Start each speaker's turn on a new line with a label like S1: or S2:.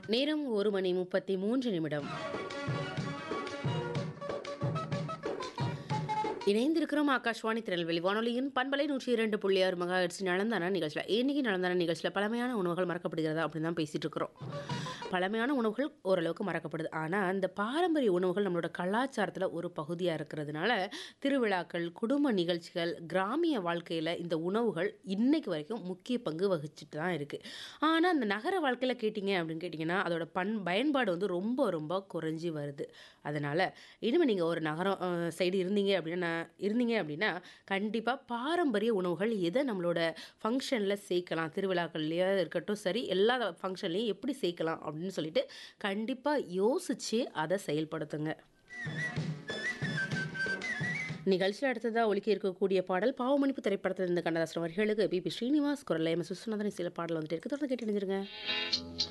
S1: நேரம் ஒரு மணி முப்பத்தி மூன்று நிமிடம் இணைந்திருக்கிறோம் ஆகாஷ்வாணி திருநெல்வேலி வானொலியின் பண்பலை நூற்றி இரண்டு புள்ளி ஆறு மகா நலந்தான நிகழ்ச்சியில் இன்னைக்கு நலந்தான நிகழ்ச்சியில் பழமையான உணவுகள் மறக்கப்படுகிறதா அப்படின்னு தான் பேசிட்டு இருக்கிறோம் பழமையான உணவுகள் ஓரளவுக்கு மறக்கப்படுது ஆனால் அந்த பாரம்பரிய உணவுகள் நம்மளோட கலாச்சாரத்தில் ஒரு பகுதியாக இருக்கிறதுனால திருவிழாக்கள் குடும்ப நிகழ்ச்சிகள் கிராமிய வாழ்க்கையில் இந்த உணவுகள் இன்னைக்கு வரைக்கும் முக்கிய பங்கு வகிச்சுட்டு தான் இருக்குது ஆனால் அந்த நகர வாழ்க்கையில் கேட்டிங்க அப்படின்னு கேட்டிங்கன்னா அதோட பண் பயன்பாடு வந்து ரொம்ப ரொம்ப குறைஞ்சி வருது அதனால் இனிமேல் நீங்கள் ஒரு நகரம் சைடு இருந்தீங்க அப்படின்னா இருந்தீங்க அப்படின்னா கண்டிப்பாக பாரம்பரிய உணவுகள் எதை நம்மளோட ஃபங்க்ஷனில் சேர்க்கலாம் திருவிழாக்கள்லேயே இருக்கட்டும் சரி எல்லா ஃபங்க்ஷன்லேயும் எப்படி சேர்க்கலாம் அப்படின்னு சொல்லிட்டு கண்டிப்பாக யோசித்து அதை செயல்படுத்துங்க நிகழ்ச்சியில் அடுத்ததாக ஒலிக்க இருக்கக்கூடிய பாடல் பாவமணிப்பு திரைப்படத்தில் இருந்த கண்ணதாசன் அவர்களுக்கு பிபி ஸ்ரீனிவாஸ் குரல் எம் எஸ் விஸ்வநாதன் சில பாடல் வந்துட்டு இருக்கு தொடர்ந்து கேட்டு இணைஞ்சிருங்க